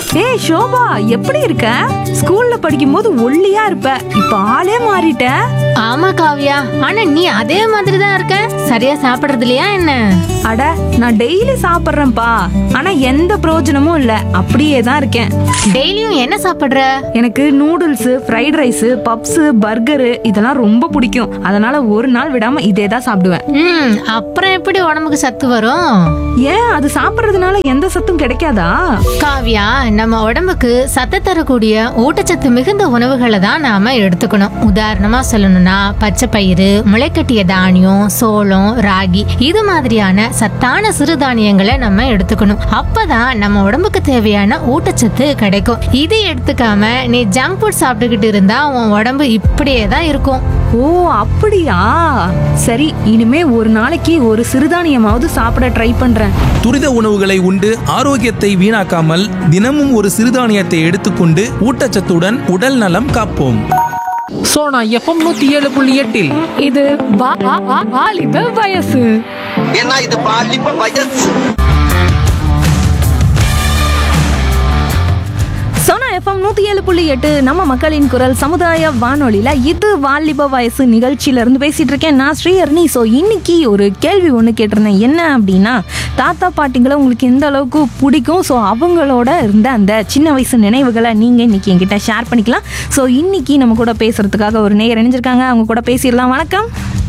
ஏய் ஷோபா எப்படி இருக்க ஸ்கூல்ல படிக்கும்போது ஒல்லியா இருப்ப இப்ப ஆளே மாறிட்ட ஆமா காவியா ஆனா நீ அதே மாதிரி தான் இருக்க சரியா சாப்பிடுறது இல்லையா என்ன அட நான் டெய்லி சாப்பிடுறேன்ப்பா ஆனா எந்த பிரயோஜனமும் இல்ல அப்படியே தான் இருக்கேன் டெய்லியும் என்ன சாப்பிடுற எனக்கு noodles fried rice puffs burger இதெல்லாம் ரொம்ப பிடிக்கும் அதனால ஒரு நாள் விடாம இதே தான் சாப்பிடுவேன் ம் அப்புறம் எப்படி உடம்புக்கு சத்து வரும் ஏன் அது சாப்பிடுறதுனால எந்த சத்தும் கிடைக்காதா காவியா நம்ம உடம்புக்கு சத்து தரக்கூடிய ஊட்டச்சத்து மிகுந்த உணவுகளை தான் நாம எடுத்துக்கணும் உதாரணமா சொல்லணும்னா பச்சை பயிறு முளைக்கட்டிய தானியம் சோளம் ராகி இது மாதிரியான சத்தான சிறுதானியங்களை நம்ம எடுத்துக்கணும் அப்பதான் நம்ம உடம்புக்கு தேவையான ஊட்டச்சத்து கிடைக்கும் இது எடுத்துக்காம நீ ஜங்க் ஃபுட் சாப்பிட்டுக்கிட்டு இருந்தா உன் உடம்பு இப்படியே தான் இருக்கும் ஓ அப்படியா சரி இனிமே ஒரு நாளைக்கு ஒரு சிறுதானியமாவது சாப்பிட ட்ரை பண்றேன் துரித உணவுகளை உண்டு ஆரோக்கியத்தை வீணாக்காமல் தினமும் ஒரு சிறுதானியத்தை எடுத்துக்கொண்டு ஊட்டச்சத்துடன் உடல் நலம் காப்போம் சோனா எஃப்எம் நூத்தி ஏழு புள்ளி எட்டில் இது வா- வா- வா- வாலிப வயசு ஏன்னா இது பாலிப்ப வயசு சோனா எஃப்எம் நூத்தி ஏழு புள்ளி எட்டு நம்ம மக்களின் குரல் சமுதாய வானொலியில இது வாலிப வயசு நிகழ்ச்சியில இருந்து பேசிட்டு இருக்கேன் நான் ஸ்ரீஹர்னி ஸோ இன்னைக்கு ஒரு கேள்வி ஒன்று கேட்டிருந்தேன் என்ன அப்படின்னா தாத்தா பாட்டிங்களை உங்களுக்கு எந்த அளவுக்கு பிடிக்கும் ஸோ அவங்களோட இருந்த அந்த சின்ன வயசு நினைவுகளை நீங்க இன்னைக்கு என்கிட்ட ஷேர் பண்ணிக்கலாம் ஸோ இன்னைக்கு நம்ம கூட பேசுறதுக்காக ஒரு நேயர் இணைஞ்சிருக்காங்க அவங்க கூட பேசிடலாம் வணக்கம்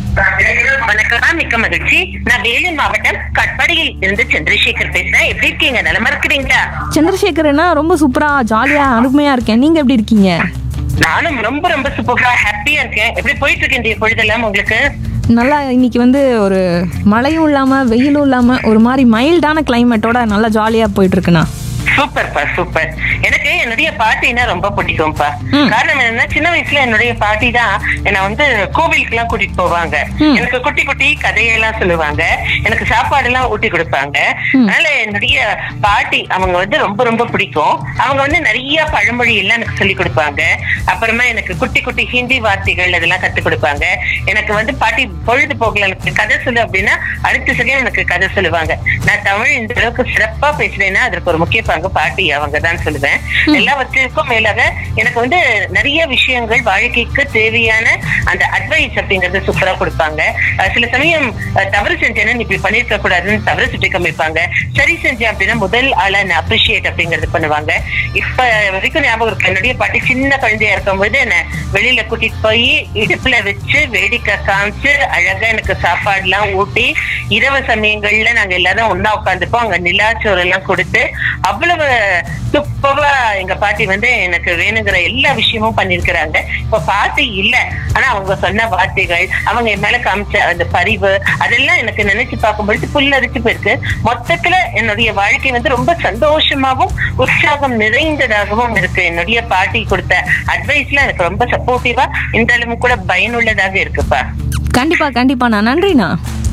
வணக்கம் மிக்க மகிழ்ச்சி நான் வேலூர் மாவட்டம் கட்பாடியில் இருந்து சந்திரசேகர் பேசுறேன் எப்படி இருக்கீங்க நலமா இருக்கிறீங்களா சந்திரசேகரனா ரொம்ப சூப்பரா ஜாலியா அருமையா இருக்கேன் நீங்க எப்படி இருக்கீங்க நானும் ரொம்ப ரொம்ப சூப்பரா ஹாப்பியா இருக்கேன் எப்படி போயிட்டு இருக்கு இந்த பொழுதெல்லாம் உங்களுக்கு நல்லா இன்னைக்கு வந்து ஒரு மழையும் இல்லாம வெயிலும் இல்லாம ஒரு மாதிரி மைல்டான கிளைமேட்டோட நல்லா ஜாலியா போயிட்டு இருக்குண்ணா சூப்பர்ப்பா சூப்பர் எனக்கு என்னுடைய பாட்டினா ரொம்ப பிடிக்கும்ப்பா ம். காரணம் என்னன்னா சின்ன வயசுல என்னுடைய பாட்டி தான் என்னை வந்து கோவிலுக்கு எல்லாம் கூட்டிட்டு போவாங்க ம். எனக்கு குட்டி குட்டி கதையெல்லாம் சொல்லுவாங்க எனக்கு சாப்பாடு எல்லாம் ஊட்டி கொடுப்பாங்க அதனால என்னுடைய பாட்டி அவங்க வந்து ரொம்ப ரொம்ப பிடிக்கும் அவங்க வந்து நிறைய பழமொழி எல்லாம் எனக்கு சொல்லி கொடுப்பாங்க அப்புறமா எனக்கு குட்டி குட்டி ஹிந்தி வார்த்தைகள் அதெல்லாம் கத்து கொடுப்பாங்க எனக்கு வந்து பாட்டி பொழுது போகல எனக்கு கதை சொல்லு அப்படின்னா அடுத்த செகண்ட் எனக்கு கதை சொல்லுவாங்க நான் தமிழ் இந்த அளவுக்கு சிறப்பா பேசுறேன்னா அதற்கு ஒரு முக்கிய பங்கு பாட்டி அவங்க தான் சொல்லுவேன் எல்லாவற்றிற்கும் மேலாக எனக்கு வந்து நிறைய விஷயங்கள் வாழ்க்கைக்கு தேவையான அந்த அட்வைஸ் அப்படிங்கறது சூப்பரா கொடுப்பாங்க அஹ் சில சமயம் அஹ், தவறு செஞ்சேன்னா நீ இப்படி பண்ணிருக்க கூடாதுன்னு தவறு சுட்டி காமிப்பாங்க சரி செஞ்சேன் அப்படின்னா முதல் ஆளா நான் அப்ரிஷியேட் அப்படிங்கறது பண்ணுவாங்க இப்ப வரைக்கும் ஞாபகம் இருக்கு என்னுடைய பாட்டி சின்ன குழந்தையா இருக்கும்போது என்ன வெளியில கூட்டிட்டு போய் இடுப்புல வச்சு வேடிக்கை காமிச்சு அழகா எனக்கு சாப்பாடு எல்லாம் ஊட்டி இரவு சமயங்கள்ல நாங்க எல்லாரும் ஒண்ணா உட்காந்துப்போம் அங்க நிலாச்சோறு எல்லாம் கொடுத்து அவ்வளவு துப்பவா எங்க பாட்டி வந்து எனக்கு வேணுங்கிற எல்லா விஷயமும் பண்ணிருக்கிறாங்க இப்ப பாட்டி இல்ல ஆனா அவங்க சொன்ன வார்த்தைகள் அவங்க என் மேல காமிச்ச அந்த பரிவு அதெல்லாம் எனக்கு நினைச்சு பார்க்கும்பொழுது புல்லரிச்சு போயிருக்கு மொத்தத்துல என்னுடைய வாழ்க்கை வந்து ரொம்ப சந்தோஷமாவும் உற்சாகம் நிறைந்ததாகவும் இருக்கு என்னுடைய பாட்டி கொடுத்த அட்வைஸ்ல எனக்கு ரொம்ப சப்போர்ட்டிவா இந்த அளவு கூட பயனுள்ளதாக இருக்குப்பா கண்டிப்பா கண்டிப்பாண்ணா நன்றிண்ணா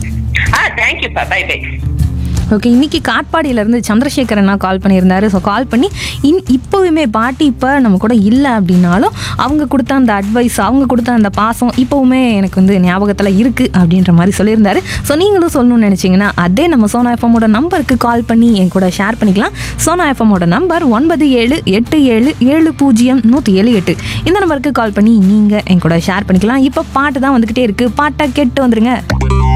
ஆ தேங்க்யூப்பா பை பை ஓகே இன்னைக்கு காட்பாடியில இருந்து சந்திரசேகர் அண்ணா கால் பண்ணியிருந்தாரு ஸோ கால் பண்ணி இன் இப்போவுமே பாட்டி இப்போ நம்ம கூட இல்லை அப்படின்னாலும் அவங்க கொடுத்த அந்த அட்வைஸ் அவங்க கொடுத்த அந்த பாசம் இப்போவுமே எனக்கு வந்து ஞாபகத்தில் இருக்குது அப்படின்ற மாதிரி சொல்லியிருந்தாரு ஸோ நீங்களும் சொல்லணும்னு நினச்சிங்கன்னா அதே நம்ம சோனா எஃப்எம்மோட நம்பருக்கு கால் பண்ணி என் கூட ஷேர் பண்ணிக்கலாம் சோனா எஃப்எம்மோட நம்பர் ஒன்பது ஏழு எட்டு ஏழு ஏழு பூஜ்ஜியம் நூற்றி ஏழு எட்டு இந்த நம்பருக்கு கால் பண்ணி நீங்கள் என் கூட ஷேர் பண்ணிக்கலாம் இப்போ பாட்டு தான் வந்துக்கிட்டே இருக்குது பாட்டை கேட்டு வந்துருங்க